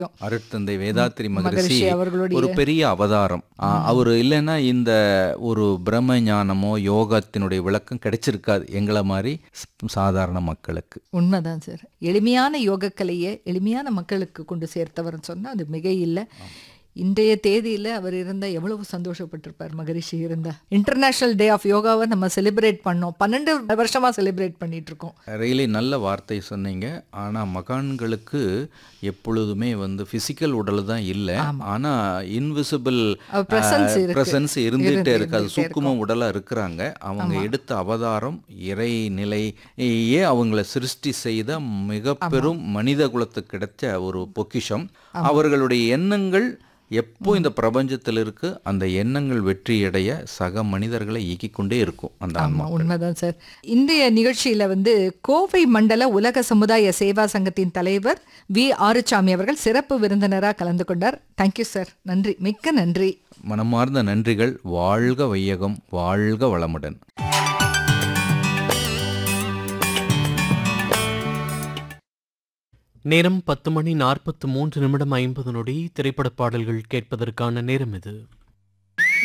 அருட்தந்தை வேதாத்திரி மகரிஷி மகரிஷி அவர்களுடைய ஒரு பெரிய அவதாரம் ஆ, அவர் இல்லைன்னா இந்த ஒரு பிரம்ம ஞானமோ யோகத்தினுடைய விளக்கம் கிடைச்சிருக்காது எங்களை மாதிரி ஸ்- சாதாரண மக்களுக்கு உண்மைதான் சார் எளிமையான யோகக்கலையை எளிமையான மக்களுக்கு கொண்டு சேர்த்தவர்னு சொன்னா அது மிக இல்லை இன்றைய தேதியில அவர் இருந்தா எவ்வளவு சந்தோஷப்பட்டிருப்பார் மகரிஷி இருந்தா இன்டர்நேஷனல் டே ஆஃப் யோகாவை நம்ம செலிப்ரேட் பண்ணோம் பன்னெண்டு வருஷமா செலிப்ரேட் பண்ணிட்டு இருக்கோம் ரியலி நல்ல வார்த்தை சொன்னீங்க ஆனால் மகான்களுக்கு எப்பொழுதுமே வந்து ஃபிசிக்கல் உடல் தான் இல்லை ஆனால் இன்விசிபிள் அவர் presence இருக்கு. பிரசன்ஸ் இருந்துகிட்டே இருந்து- இருக்கு அது இருந்துகிட்டே சூக்கும உடலாக இருக்கிறாங்க அவங்க எடுத்த அவதாரம் இறை நிலையே அவங்கள சிருஷ்டி செய்த மிக பெரும் மனித குலத்துக்கு கிடைச்ச ஒரு பொக்கிஷம் அவர்களுடைய எண்ணங்கள் எப்போ இந்த பிரபஞ்சத்தில் இருக்கு அந்த எண்ணங்கள் வெற்றியடைய சக மனிதர்களை இயக்கிக் கொண்டே இருக்கும் அந்த ஆன்மா ஆமா உண்மைதான் சார் இன்றைய நிகழ்ச்சியில வந்து கோவை மண்டல உலக சமுதாய சேவா சங்கத்தின் தலைவர் வி ஆறுசாமி அவர்கள் சிறப்பு விருந்தினராக கலந்து கொண்டார் தேங்க்யூ சார் நன்றி மிக்க நன்றி மனமார்ந்த நன்றிகள் வாழ்க வையகம் வாழ்க வளமுடன் நேரம் பத்து மணி நாற்பத்து மூன்று நிமிடம் ஐம்பது நொடி திரைப்பட பாடல்கள் கேட்பதற்கான நேரம் இது